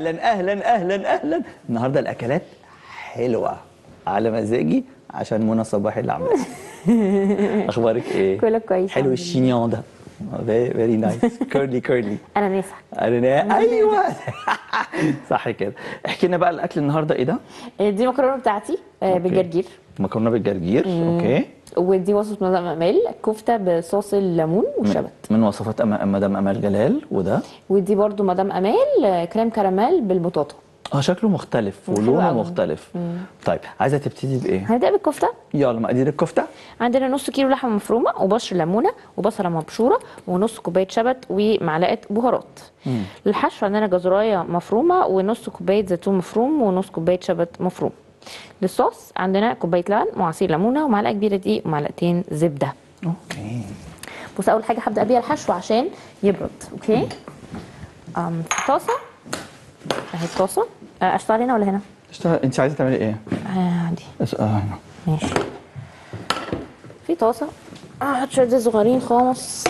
اهلا اهلا اهلا اهلا النهارده الاكلات حلوه على مزاجي عشان منى صباحي اللي عاملاها اخبارك ايه كله كويس حلو الحمد الشينيون ده فيري نايس كيرلي كيرلي انا نافع انا ايوه صح كده احكي لنا بقى الاكل النهارده ايه ده دي مكرونه بتاعتي آه، بالجرجير مكرونه بالجرجير اوكي ودي وصفه مدام امال كفته بصوص الليمون والشبت من وصفات أما- مدام امال جلال وده ودي برضو مدام امال آه، كريم كراميل بالبطاطا اه شكله مختلف حلو ولونه أوي. مختلف طيب عايزه تبتدي بايه هنبدا بالكفته يلا مقادير الكفته عندنا نص كيلو لحمه مفرومه وبشر ليمونه وبصله مبشوره ونص كوبايه شبت ومعلقه بهارات للحشو عندنا جزرايه مفرومه ونص كوبايه زيتون مفروم ونص كوبايه شبت مفروم للصوص عندنا كوبايه لبن وعصير ليمونه ومعلقه كبيره دقيق ومعلقتين زبده اوكي بص اول حاجه هبدا بيها الحشو عشان يبرد اوكي أم في طاسه اهي الطاسه آه، اشتغل هنا ولا هنا اشتغل انت عايزه تعملي ايه آه دي اس- اه هنا ماشي في طاسه احط شويه زيت صغيرين خالص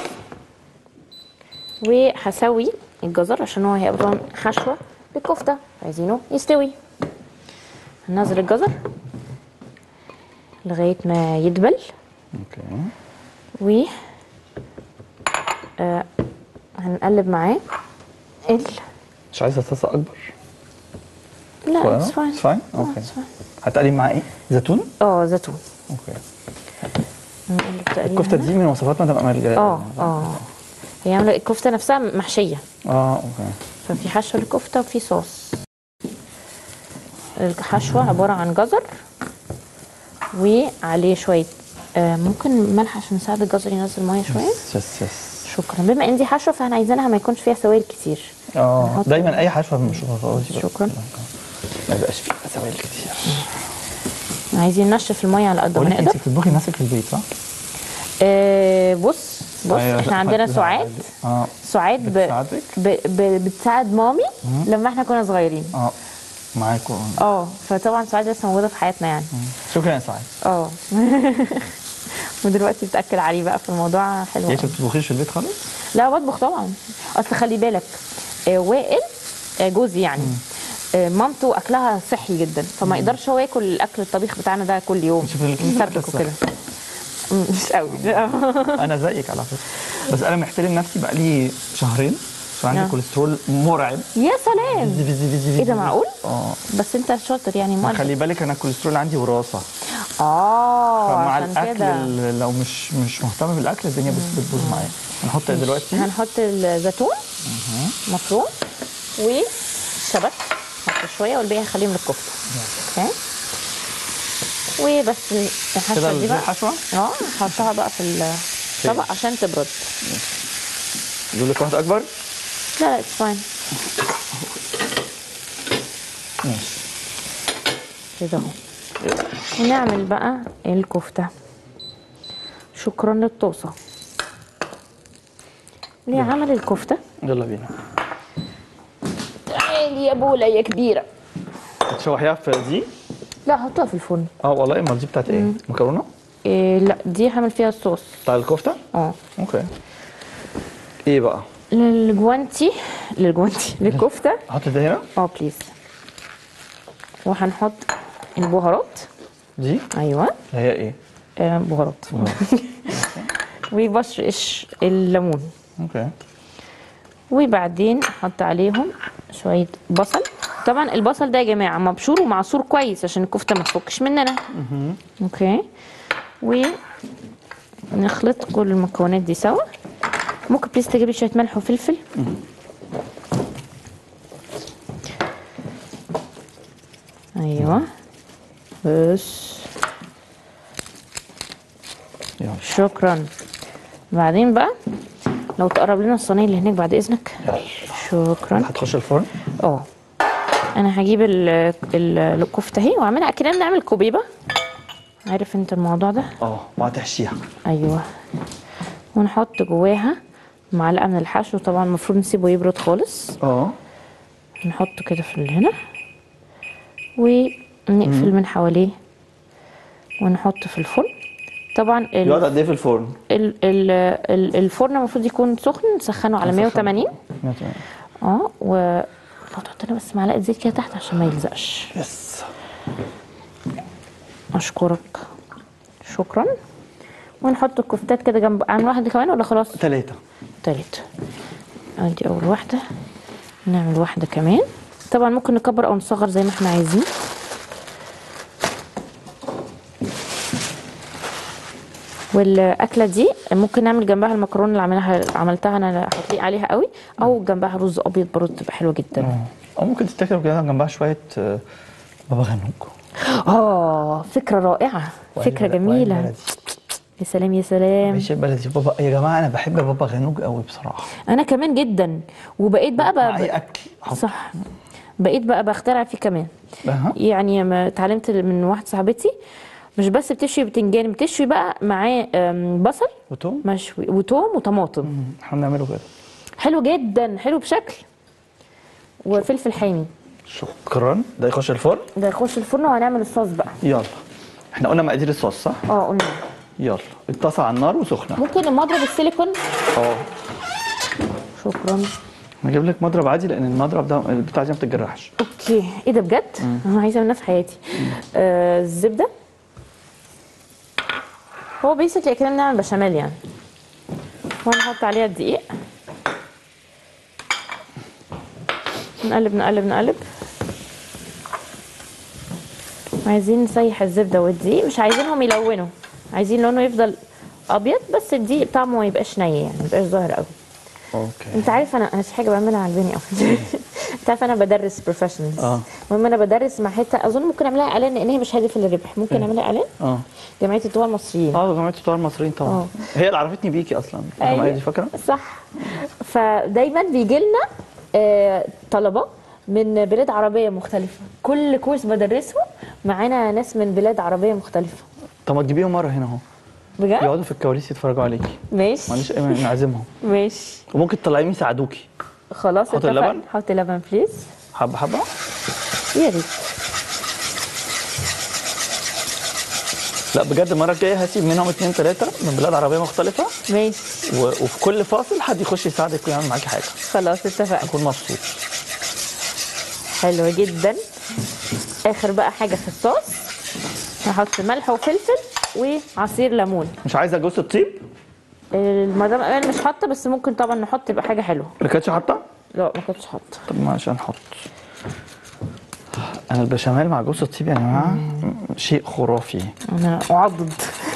وهسوي الجزر عشان هو هيبقى طبعا حشوه للكفته عايزينه يستوي هننزل الجزر لغايه ما يدبل اوكي و آه هنقلب معاه ال مش عايزه طاسه اكبر لا اتس فاين فاين اوكي هتقلي معاه ايه زيتون اه زيتون اوكي نقلب تقريبا الكفته دي من وصفات مدام امال جلال اه اه هي عامله الكفته نفسها محشيه اه اوكي ففي حشوه للكفته وفي صوص الحشوه عباره عن جزر وعليه شويه آه ممكن ملح عشان نساعد الجزر ينزل ميه شويه يس يس يس شكرا بما ان دي حشوه فاحنا عايزينها ما يكونش فيها سوائل كتير اه نحط- دايما اي حشوه مش غلطه شكرا. ما يبقاش فيها سوائل كتير عايزين ننشف الميه على قد ما بقول لك انت نقدر بتطبخي نفسك في البيت صح؟ آه بص بص أيوة، احنا عندنا حد- سعاد اه سعاد ب... بتساعدك؟ ب... ب... بتساعد مامي لما احنا كنا صغيرين اه معاكم اه فطبعا سعاد لسه موجوده في حياتنا يعني شكرا يا سعاد اه ودلوقتي بتاكل عليه بقى في الموضوع حلو انت أوي. ما بتطبخيش في البيت خالص؟ لا بطبخ طبعا اصل خلي بالك آه، وائل آه، جوزي يعني آه، مامته اكلها صحي جدا فما يقدرش هو ياكل الاكل الطبيخ بتاعنا ده كل يوم مش في الأكل مسبك الصحي. وكده مم، مش قوي انا زيك على فكره بس انا محترم نفسي بقى لي شهرين عشان عندي آه. كوليسترول مرعب يا سلام فيزي فيزي فيزي ايه ده معقول؟ اه بس انت شاطر يعني مؤلف خلي بالك انا الكوليسترول عندي وراثه اه فمع عشان الاكل كده ال- لو مش مش مهتم بالاكل الدنيا بت- بتبوظ معايا هنحط إيه دلوقتي هنحط الزيتون مفروم والشبت نحط شويه والباقي هنخليهم للكفته اوكي وبس كده الحشوه دي دي بقى الحشوه اه نحطها بقى في الطبق عشان تبرد يقول لك واحده اكبر لا لا اتس فاين ماشي كده اهو ونعمل بقى الكفته شكرا للطاسه ليه عمل الكفته يلا بينا تعالي يا بولا يا كبيره تشوحيها في دي لا حطها في الفرن اه والله امال دي بتاعت ايه مكرونه إيه لا دي هعمل فيها الصوص بتاع الكفته اه اوكي ايه بقى للجوانتي للجوانتي للكفته احط ده هنا اه بليز وهنحط البهارات دي ايوه هي ايه آه بهارات وبشرش الليمون اوكي وبعدين احط عليهم شويه بصل طبعا البصل ده يا جماعه مبشور ومعصور كويس عشان الكفته ما تفكش مننا اوكي ونخلط كل المكونات دي سوا ممكن بليز تجيبي شويه ملح وفلفل ايوه بس يلا شكرا بعدين بقى لو تقرب لنا الصينيه اللي هناك بعد اذنك شكرا هتخش الفرن اه انا هجيب ال- ال- الكفته اهي واعملها كده بنعمل كوبيبه عارف انت الموضوع ده اه وهتحشيها ايوه ونحط جواها معلقه من الحشو طبعا المفروض نسيبه يبرد خالص اه نحطه كده في هنا ونقفل من حواليه ونحطه في الفرن طبعا ال- يقعد قد ايه في الفرن؟ ال ال ال الفرن المفروض يكون سخن نسخنه على 180 اه و هتحط لنا بس معلقه زيت كده تحت عشان ما يلزقش يس اشكرك شكرا ونحط الكفتات كده جنب عن واحده كمان ولا خلاص ثلاثة تالت ادي اول واحده نعمل واحده كمان طبعا ممكن نكبر او نصغر زي ما احنا عايزين والاكله دي ممكن نعمل جنبها المكرونه اللي عملها عملتها انا هتليق عليها قوي او جنبها رز ابيض برضه تبقى حلوه جدا أو ممكن تتاكل كده جنبها شوية آه، بابا غنوج اه فكره رائعه فكره وعين جميله بلدي. يا سلام يا سلام عيش البلدي بابا يا جماعة أنا بحب بابا غنوج قوي بصراحة انا كمان جدا وبقيت بقى, مع بقى أي أكل أحط. صح بقيت بقى بخترع فيه كمان أها. يعني ما اتعلمت من واحده صاحبتي مش بس بتشوي بتنجان بتشوي بقى معاه أم، بصل وتوم مشوي وتوم وطماطم احنا بنعمله كده حلو جدا حلو بشكل وفلفل حامي شكرا ده يخش الفرن ده يخش الفرن وهنعمل الصوص بقى يلا احنا قلنا مقادير الصوص صح؟ اه قلنا يلا الطاسة على النار وسخنة ممكن المضرب السيليكون اه شكرا نجيب لك مضرب عادي لأن المضرب ده البتاع دي ما بتتجرحش اوكي ايه ده بجد انا عايزه منها في حياتي آه الزبده هو بيسكلي كده بنعمل بشاميل يعني وهنحط عليها الدقيق نقلب نقلب نقلب عايزين نسيح الزبده والدقيق مش عايزينهم يلونوا عايزين لونه يفضل ابيض بس الدقيق طعمه ما يبقاش ني يعني ما يبقاش ظاهر قوي اوكي انت عارف انا انا في حاجه بعملها عجباني قوي انت عارف انا بدرس بروفيشنالز اه. المهم انا بدرس مع حته اظن ممكن اعملها اعلان لان هي مش هادف للربح ممكن نعملها اعلان اه جمعيه الدول المصريين اه جماعة الطوار المصريين طبعا اه. هي اللي عرفتني بيكي اصلا أيوة. الجمعية دي فاكرة؟ صح فدايما بيجي لنا آه، طلبه من بلاد عربيه مختلفه كل كورس بدرسه معانا ناس من بلاد عربيه مختلفه طب ما تجيبيهم مرة هنا اهو بجد يقعدوا في الكواليس يتفرجوا عليكي ماشي معلش ايه نعزمهم ماشي وممكن تطلعيهم يساعدوكي خلاص حط اتفقنا. اللبن؟ حط لبن بليز حبة حبة يا ريت لا بجد المرة الجاية هسيب منهم اتنين تلاتة من بلاد عربية مختلفة ماشي و... وفي كل فاصل حد يخش يساعدك ويعمل معاكي حاجة خلاص اتفقنا أكون مبسوط حلو جدا اخر بقى حاجه في الصوص هحط ملح وفلفل وعصير ليمون مش عايزة جوز الطيب؟ المدام امان مش حاطه بس ممكن طبعا نحط يبقى حاجه حلوه ما كانتش حاطة؟ لا ما كنتش حاطه طب ما عشان نحط أنا البشاميل مع جوز الطيب يا جماعة شيء خرافي انا اعضد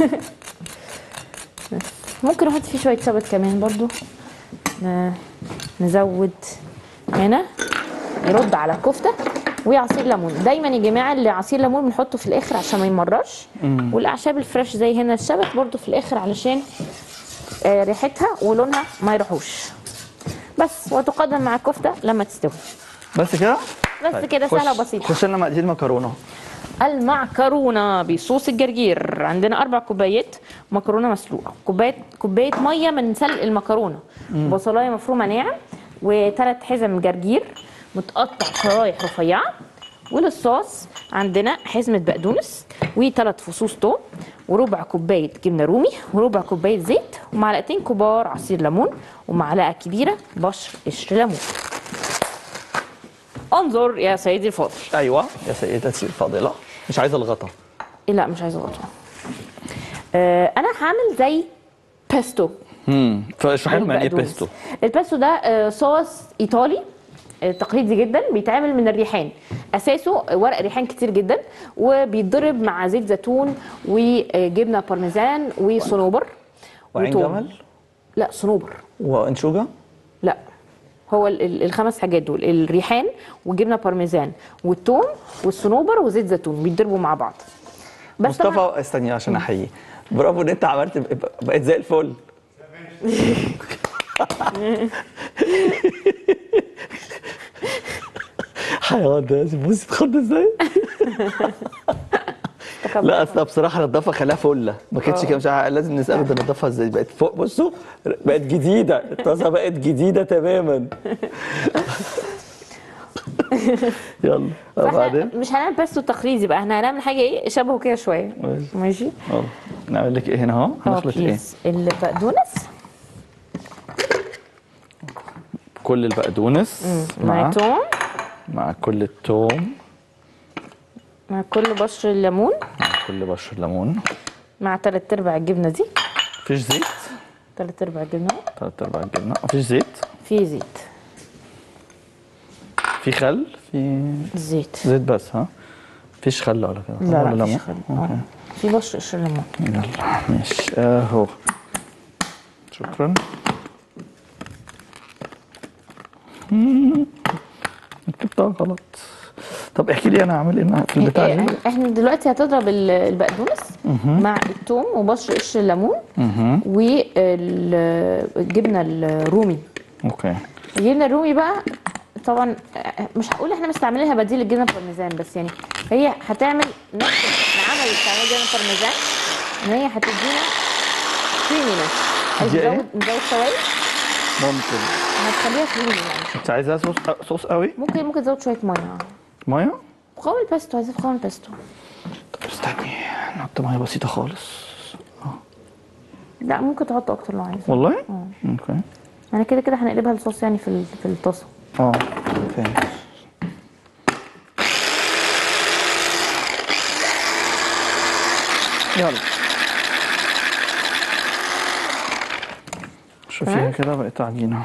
ممكن احط فيه شويه شبت كمان برضو ن- نزود هنا يرد على الكفته وعصير ليمون دايما يا جماعه اللي عصير ليمون بنحطه في الاخر عشان ما يمررش والاعشاب الفريش زي هنا الشبت برضو في الاخر علشان آه، ريحتها ولونها ما يروحوش بس وتقدم مع الكفته لما تستوي بس كده؟ بس كده سهله خش- وبسيطه خش لنا مقادير مكرونة المعكرونه بصوص الجرجير عندنا اربع كوبايات مكرونه مسلوقه كوبايه كوبايه ميه من سلق المكرونه بصلايه مفرومه ناعم وثلاث حزم جرجير متقطع شرايح رفيعه وللصوص عندنا حزمه بقدونس وثلاث فصوص توم وربع كوبايه جبنه رومي وربع كوبايه زيت ومعلقتين كبار عصير ليمون ومعلقه كبيره بشر قشر ليمون انظر يا سيدي الفاضل أيوة يا سيدتي الفاضلة مش عايزة الغطا إيه لا مش عايزه غطا آه انا هعمل زي بيستو امم فاشرحي لهم يعني ايه بالبقدونس. بيستو البيستو ده آه صوص ايطالي آه، تقليدي جدا بيتعمل من الريحان اساسه ورق ريحان كتير جدا وبيتضرب مع زيت زيتون وجبنه بارميزان وصنوبر وعين وتوم. جمل لا صنوبر وانشوجة لا هو ال- ال- الخمس حاجات دول الريحان وجبنه بارميزان والثوم والصنوبر وزيت زيتون بيتضربوا مع بعض بس طبعاً مصطفى استني عشان احييه برافو ان انت عملت بقيت زي الفل حيوان ده بصي اتخض ازاي لا اصل بصراحه النظافه خلاها فله ما كانتش كده مش عارف لازم نساله ده نظافها ازاي بقت فوق بصوا بقت جديده الطاسه بقت جديده تماما يلا فاحنا وبعدين مش هنعمل بيستو تقليدي بقى احنا هنعمل حاجه ايه شبهه كده شويه ماشي. ماشي اه نعمل لك ايه هنا اهو اه هنخلط ايه بليز البقدونس كل البقدونس مع توم مع كل التوم مع كل بشر الليمون مع كل بشر ليمون مع تلات ارباع الجبنه دي مفيش زيت تلات ارباع الجبنه تلات ارباع الجبنه مفيش زيت في زيت في خل في زيت زيت بس ها مفيش خل ولا كده لا ولا لا ليمون؟ مفيش خل آه. في بشر قشر ليمون يلا ماشي اهو شكرا مم. كتبتها غلط طب احكي لي انا اعمل ايه في البتاع إيه، دي احنا دلوقتي هتضرب ال- البقدونس مع الثوم وبشر قشر الليمون مهم. والجبنه الرومي اوكي الجبنه الرومي بقى طبعا آه، مش هقول احنا مستعملينها بديل الجبنه البارميزان بس يعني هي هتعمل نفس العمل بتاع الجبنه البارميزان ان هي هتدينا كريمينس عايز دي إيه؟ نزود نزود سوائل ممكن هتخليها كريمي يعني انت عايزها صوص صوص قوي ممكن ممكن تزود شويه ميه ميه قوام البيستو عايزاه في قوام البيستو طب استني نحط ميه بسيطه خالص لا ممكن تحط اكتر لو عايز والله اوكي انا كده كده هنقلبها لصوص يعني في ال- في الطاسه اه فاهم يلا شوفيها تمام. كده بقت عجينه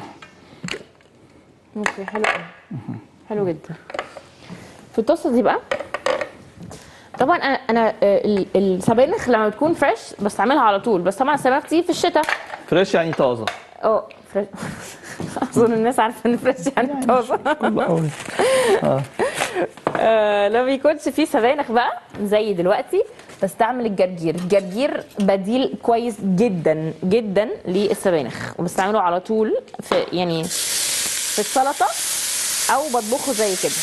اوكي حلو قوي حلو جدا في الطاسه دي بقى طبعا انا انا آه، ال- السبانخ لما بتكون فريش بستعملها على طول بس طبعا السبانخ دي في الشتاء فريش يعني طازه اه فريش اظن الناس عارفه ان فريش يعني طازه كله قوي آه، لما بيكونش فيه سبانخ بقى زي دلوقتي بستعمل الجرجير الجرجير بديل كويس جدا جدا للسبانخ وبستعمله على طول في يعني في السلطه او بطبخه زي كده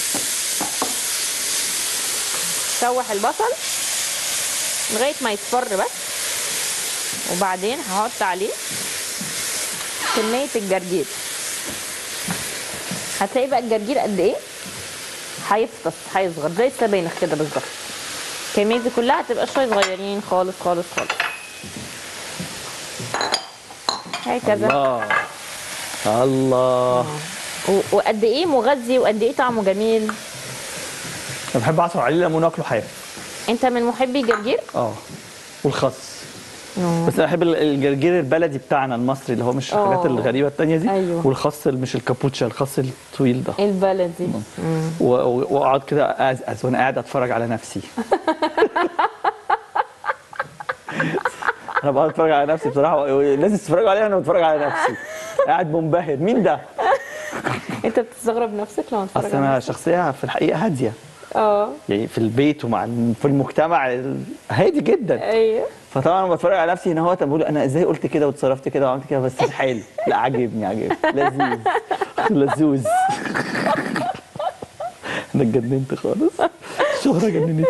شوح البصل لغايه ما يصفر بس وبعدين هحط عليه كميه الجرجير هتلاقي بقى الجرجير قد ايه هيفطس هيصغر زي السبانخ كده بالظبط الكميه دي كلها هتبقى شويه صغيرين خالص خالص خالص هكذا الله الله و- وقد ايه مغذي وقد ايه طعمه جميل انا بحب اعصر عليه ليمون واكله حاف انت من محبي الجرجير اه والخس آه. بس انا بحب ال- الجرجير البلدي بتاعنا المصري اللي هو مش الحاجات آه. الغريبه التانية دي أيوه. والخس اللي مش الكابوتشا الخس الطويل ده البلدي مم. و- و- واقعد كده ازقز وانا قاعد اتفرج على نفسي انا بقعد اتفرج على نفسي بصراحه لازم تتفرجوا عليها انا بتفرج على نفسي قاعد منبهر مين ده؟ انت بتستغرب نفسك لما تتفرج اصل على انا نفسك؟ شخصيه في الحقيقه هاديه اه يعني في البيت ومع ال- في المجتمع ال- هادي جدا ايوه فطبعا لما بتفرج على نفسي هنا هو بقول انا ازاي قلت كده وتصرفت كده وعملت كده بس حلو لا عاجبني عاجبني لذيذ لذوذ انا اتجننت خالص الشهرة جننتني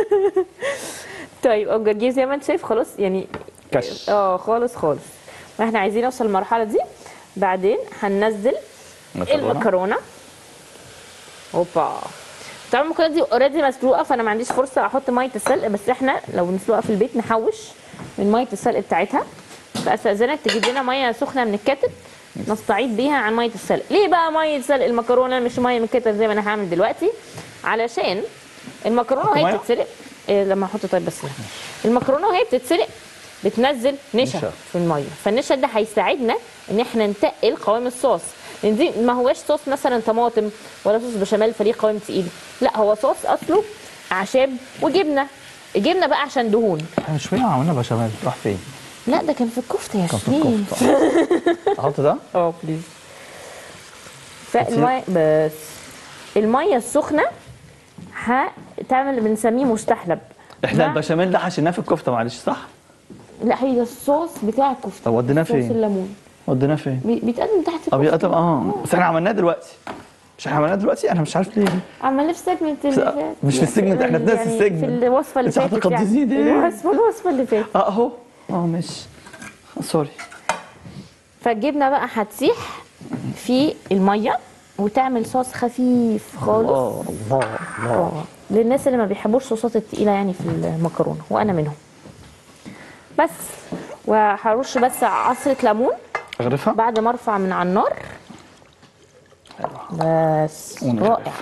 طيب او الجرجير زي ما انت شايف خلاص يعني كش اه خالص خالص ما احنا عايزين نوصل للمرحله دي بعدين هننزل المكرونه اوبا طبعا المكرونه دي اوريدي مسلوقه فانا ما عنديش فرصه احط ميه السلق بس احنا لو نسلقها في البيت نحوش من ميه السلق بتاعتها فاستاذنك تجيب لنا ميه سخنه من الكاتب نستعيد بيها عن ميه السلق ليه بقى ميه سلق المكرونه مش ميه من الكاتب زي ما انا هعمل دلوقتي علشان المكرونه مية؟ وهي بتتسلق إيه لما احط طيب بس لا. المكرونه وهي بتتسلق بتنزل نشا نشا. في الميه فالنشا ده هيساعدنا ان احنا نتقل قوام الصوص لان دي ما هواش صوص مثلا طماطم ولا صوص بشاميل فليه قوام تقيل لا هو صوص اصله اعشاب وجبنه الجبنه بقى عشان دهون احنا شويه عملنا بشاميل راح فين؟ لا ده كان في الكفته يا كان في شيرين الكفته احط ده؟ اه بليز فالميه بس الميه السخنه هتعمل بنسميه مستحلب احنا مع- البشاميل ده حشيناه في الكفته معلش صح؟ لا هي الصوص بتاع الكفته طب وديناه صوص فين؟ الليمون وديناه فين؟ بي- بيتقدم تحت طب الكفته يقدم اه بس احنا عملناه دلوقتي مش احنا عملناه دلوقتي انا مش عارف ليه عملنا في السيجمنت اللي بس- فات مش في السيجمنت، احنا في نفس يعني السيجمنت. في الوصفه اللي انت فاتت هتقدسيه يعني ليه؟ الوصفه الوصفه اللي فاتت اه اهو اه ماشي سوري فالجبنه بقى هتسيح في الميه وتعمل صوص خفيف خالص الله الله الله اه للناس اللي ما بيحبوش الصوصات التقيله يعني في المكرونه وانا منهم بس وهرش بس عصره ليمون اغرفها بعد ما ارفع من على النار بس ونغرف. رائع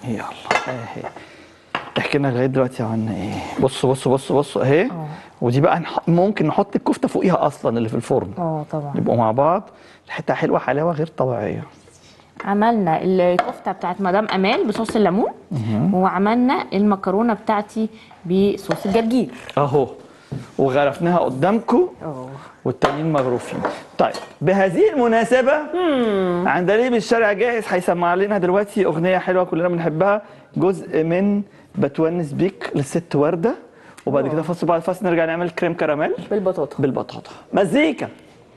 يلا اهي احكي لنا لغايه دلوقتي عن ايه بصوا بصوا بصوا بصوا اهي اه. ودي بقى نح- ممكن نحط الكفته فوقيها اصلا اللي في الفرن اه طبعا يبقوا مع بعض الحته حلوه حلاوه غير طبيعيه عملنا الكفته بتاعت مدام امال بصوص الليمون وعملنا المكرونه بتاعتي بصوص الجرجير اهو وغرفناها قدامكم اه والتانيين مغروفين طيب بهذه المناسبة عندليب الشارع جاهز هيسمع لنا دلوقتي أغنية حلوة كلنا بنحبها جزء من بتونس بيك للست وردة وبعد كده فاصل بعد فاصل نرجع نعمل كريم كراميل بالبطاطا بالبطاطا مزيكا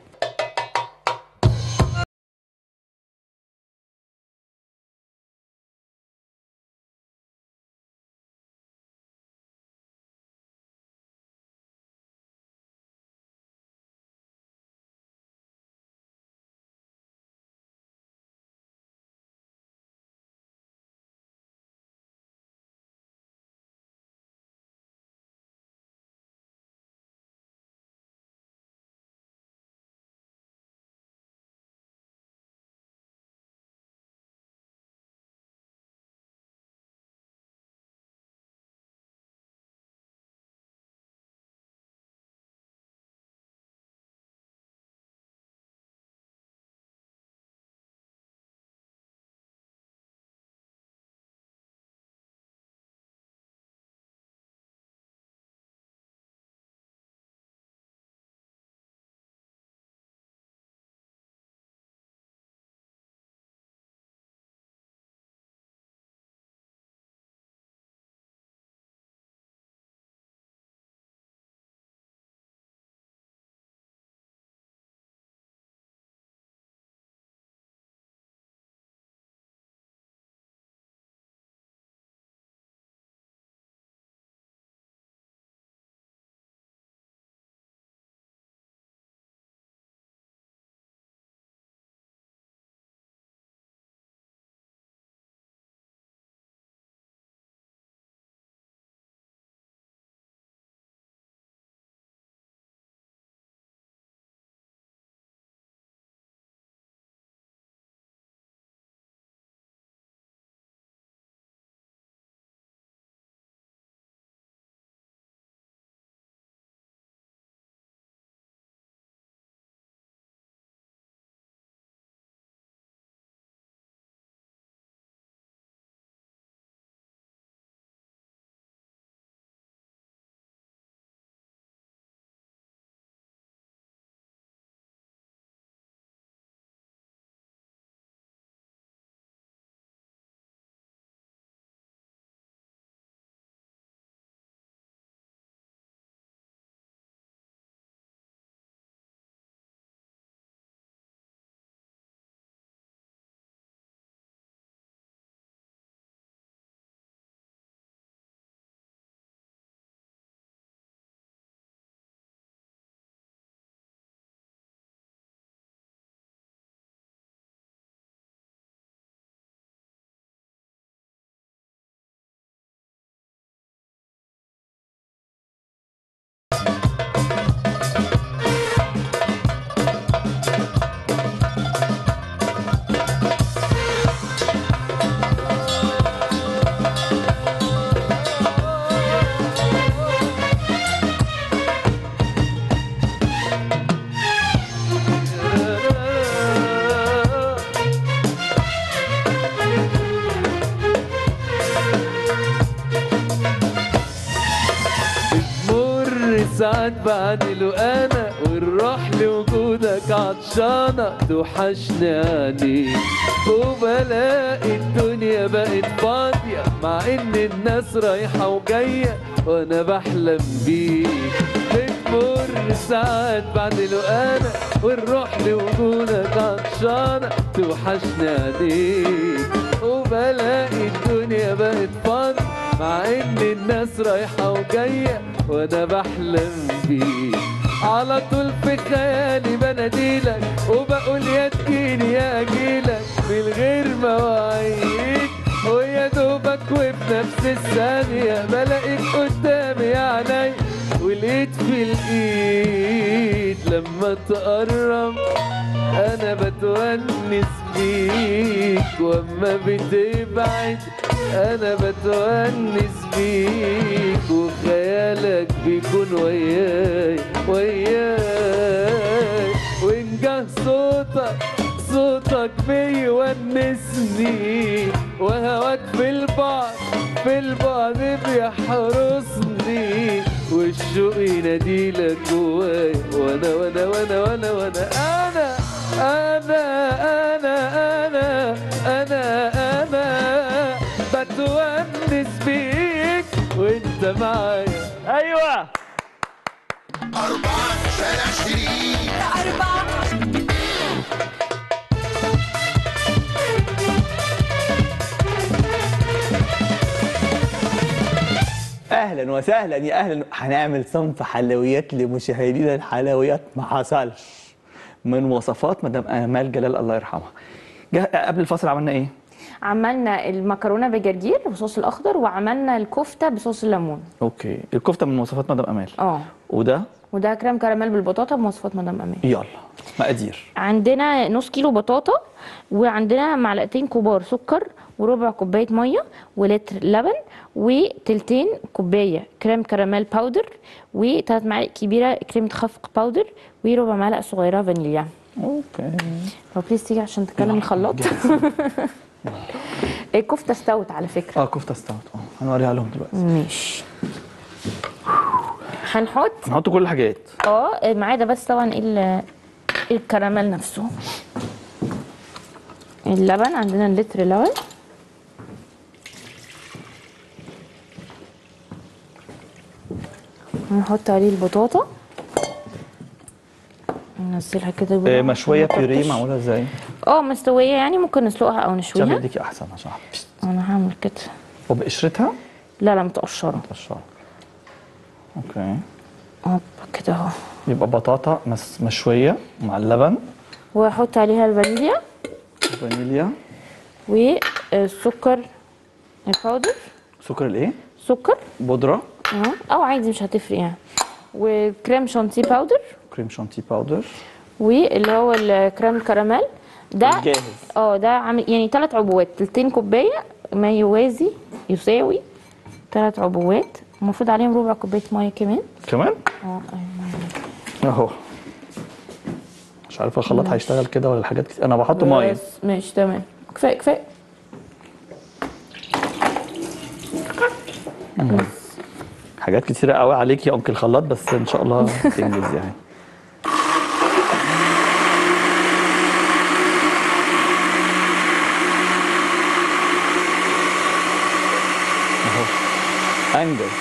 بتمر ساعات بعدله انا والروح لوجودك عطشانة توحشني عينيك وبلاقي الدنيا بقت فاضية مع ان الناس رايحة وجاية وانا بحلم بيك بتمر ساعات بعدله انا والروح لوجودك عطشانة توحشني عينيك وبلاقي الدنيا بقت فاضية مع ان الناس رايحة وجاية وانا بحلم بيك على طول في خيالي بناديلك وبقول يا تجيني يا اجيلك من غير مواعيد ويا دوبك وفي نفس الثانية بلاقيك قدامي يا عيني والايد في الايد لما تقرب انا بتونس بيك واما بتبعد انا بتونس بيك وخيالك بيكون وياي وياي وان جه صوتك صوتك بيونسني وهواك في البعد في البعد بيحرسني والشوق يناديلك جواي وانا وانا وانا وانا وانا انا انا انا انا انا انا بتونس بيك وانت معايا ايوه أربعة شارع شريك اهلا وسهلا يا اهلا هنعمل صنف حلويات لمشاهدينا الحلويات ما حصلش من وصفات مدام امال جلال الله يرحمها جه- قبل الفاصل عملنا ايه عملنا المكرونه بالجرجير بصوص الاخضر وعملنا الكفته بصوص الليمون اوكي الكفته من مواصفات مدام امال اه وده وده كريم كراميل بالبطاطا بمواصفات مدام امان يلا مقادير عندنا نص كيلو بطاطا وعندنا معلقتين كبار سكر وربع كوبايه ميه ولتر لبن وتلتين كوبايه كريم كراميل باودر وثلاث معالق كبيره كريمه خفق باودر وربع معلقه صغيره فانيليا اوكي لو بليز تيجي عشان تكلم الخلاط الكفته استوت على فكره اه كفته استوت اه هنوريها لهم دلوقتي ماشي هنحط نحط كل الحاجات اه معاه ده بس طبعا ال- الكراميل نفسه اللبن عندنا لتر لبن هنحط عليه البطاطا ننزلها كده آه، بالراحة مشويه عشان ما بيوريه تطش. معموله ازاي؟ اه مستويه يعني ممكن نسلقها او شاف نشويها ايديكي احسن عشان انا هعمل كده وبقشرتها لا لا متقشره طشار اوكي هوب كده اهو يبقى بطاطا مس مشويه مع اللبن واحط عليها الفانيليا فانيليا والسكر الباودر سكر الايه؟ سكر بودره اه او عادي مش هتفرق يعني وكريم شانتيه باودر كريم شانتي باودر واللي هو الكريم كراميل ده الجاهز. اه ده عامل يعني ثلاث عبوات تلتين كوبايه ما يوازي يساوي ثلاث عبوات المفروض عليهم ربع كوبايه ميه كمان كمان؟ اه أيوة. اهو مش عارفه الخلاط هيشتغل كده ولا الحاجات كتير انا بحط ميه بس ماشي تمام كفايه كفايه حاجات كتيره قوي عليك يا انكل خلاط بس ان شاء الله تنجز يعني اهو انجز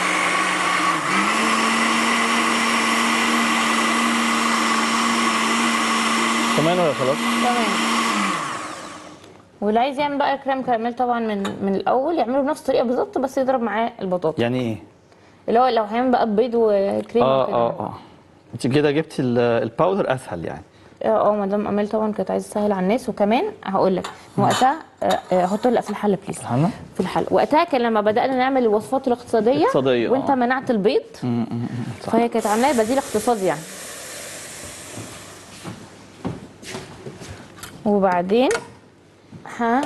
كمان ولا خلاص؟ تمام واللي عايز يعمل بقى كريم كراميل طبعا من من الاول يعمله بنفس الطريقه بالظبط بس يضرب معاه البطاطا يعني ايه؟ اللي هو لو هيعمل بقى بيض وكريم اه وكده. اه اه انت كده جبتي ال- الباودر اسهل يعني اه اه مدام امال طبعا كانت عايزه تسهل على الناس وكمان هقول لك وقتها آه، آه، حط لا في الحله بليز هلا في الحله وقتها كان لما بدانا نعمل الوصفات الاقتصاديه اقتصادية، وانت اه. منعت البيض فهي كانت عاملاه بديل اقتصادي يعني وبعدين ها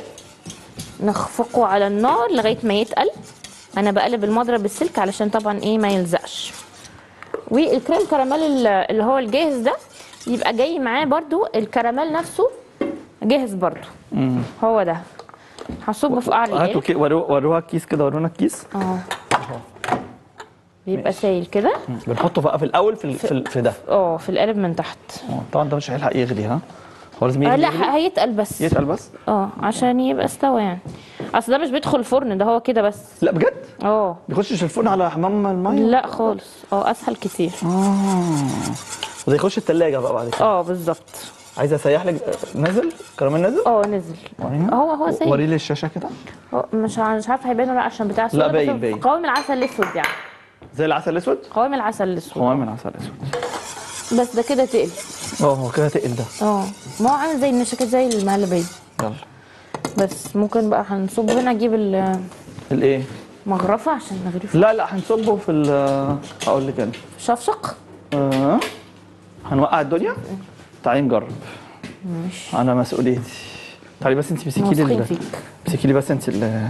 نخفقه على النار لغايه ما يتقل انا بقلب المضرب السلك علشان طبعا ايه ما يلزقش والكريم كراميل ال- اللي هو الجاهز ده يبقى جاي معاه برضو الكراميل نفسه جاهز برضو هو ده هصبه في قعر هاتوا القلب كي- ورو- وروها الكيس كده ورونا الكيس اه بيبقى سايل كده بنحطه بقى في الاول في ال- في, ال- في ده اه في القالب من تحت اه طبعا ده مش هيلحق يغلي ها هو لازم آه يغلي لا يغلي؟ ه- هيتقل بس يتقل بس اه عشان يبقى استوى يعني اصل ده مش بيدخل الفرن ده هو كده بس لا بجد اه بيخشش الفرن على حمام الميه لا خالص اه اسهل كتير اه وده يخش التلاجة بقى بعد كده اه بالظبط عايزه اسيح لك آه، نازل كراميل نازل اه نزل ورينا. هو هو سايل وري لي الشاشه كده هو مش ع- مش عارفه هيبان ولا لأ عشان بتاع الصودا، باين- بس باين. قوام العسل الاسود يعني زي العسل الاسود قوام العسل الاسود قوام العسل الاسود بس ده كده تقل اه هو كده تقل ده اه ما هو عامل زي النشاكات زي المهلبيه يلا بس ممكن بقى هنصب هنا نجيب الايه المغرفه عشان نغرفه لا لا هنصبه في ال- هقول لك انا شفشق آه. هنوقع الدنيا تعالي نجرب ماشي انا مسؤوليتي تعالي بس انت مسكي لي واثقين ال- فيك امسكي لي بس انت ال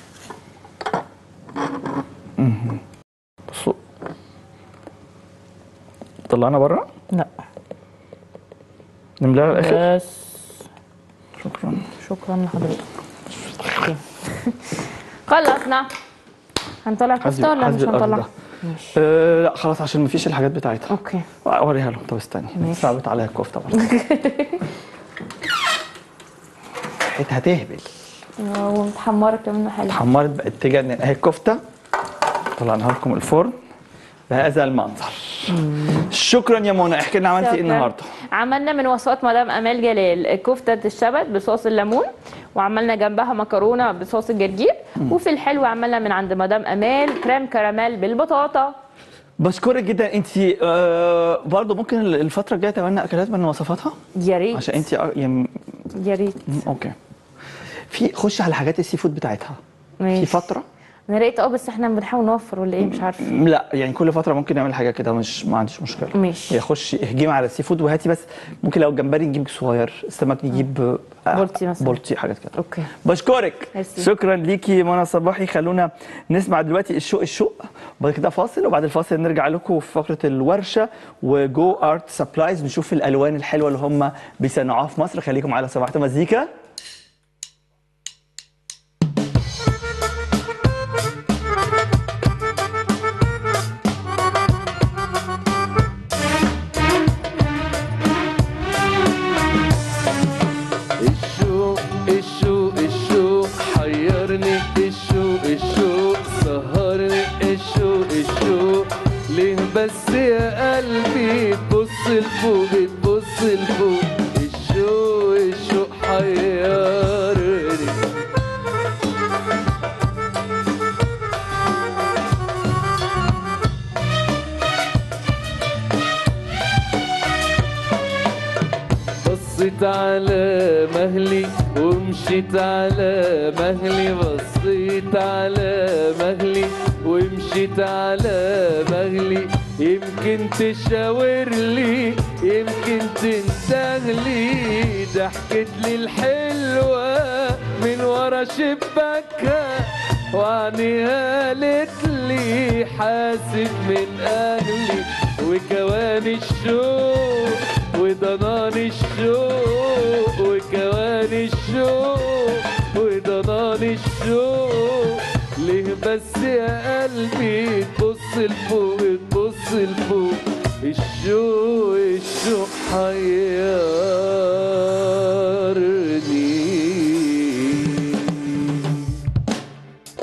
مهم. بصوا طلعنا بره لا نملاها على الاخر بس شكرا شكرا لحضرتك أوكي. خلصنا هنطلع حسبي- كفته ولا مش حسبي الأرض هنطلع؟ ده. ماشي أه لا خلاص عشان مفيش الحاجات بتاعتها اوكي اوريها لهم طب استني ماشي. صعبت عليا الكفته برضه حيت هتهبل ومتحمره كمان حلو اتحمرت بقت تجنن اهي الكفته طلعناها لكم الفرن بهذا المنظر شكرا يا منى احكي لنا عملتي ايه شكراً. النهارده عملنا من وصفات مدام امال جلال كفته الشبت بصوص الليمون وعملنا جنبها مكرونه بصوص الجرجير وفي الحلو عملنا من عند مدام امال كريم كراميل بالبطاطا بشكرك جدا انت آه برضه ممكن الفتره الجايه تعملنا اكلات من وصفاتها يا ريت عشان انت يعني يا ريت اوكي في خش على حاجات السي فود بتاعتها في ماشي فتره انا رأيت اه بس احنا بنحاول نوفر ولا ايه مش عارفه لا يعني كل فتره ممكن نعمل حاجه كده مش ما عنديش مشكله ماشي. هي خش اهجمي على السي فود وهاتي بس ممكن لو جمبري نجيب صغير السمك نجيب آه، بولتي مثلا. بولتي حاجات كده اوكي بشكرك ميرسي. شكرا ليكي منى صباحي خلونا نسمع دلوقتي الشوق الشوق وبعد كده فاصل وبعد الفاصل نرجع لكم في فقره الورشه وجو ارت سبلايز نشوف الالوان الحلوه اللي هم بيصنعوها في مصر خليكم على سماعه مزيكا الشوق الشوق الشوق حيرني الشوق الشوق سهرني الشوق الشوق ليه بس يا قلبي تبص لفوق تبص لفوق الشوق الشوق حيرني بصيت على مهلي ومشيت على مهلي بصيت على مهلي ومشيت على مهلي يمكن تشاور لي يمكن تنتهلي ضحكت لي الحلوة من ورا شباكها وعنيها قالت لي حاسب من اهلي وكواني الشوق وضنان الشوق وكواني الشوق وضنان الشوق ليه بس يا قلبي تبص لفوق تبص لفوق الشوق الشوق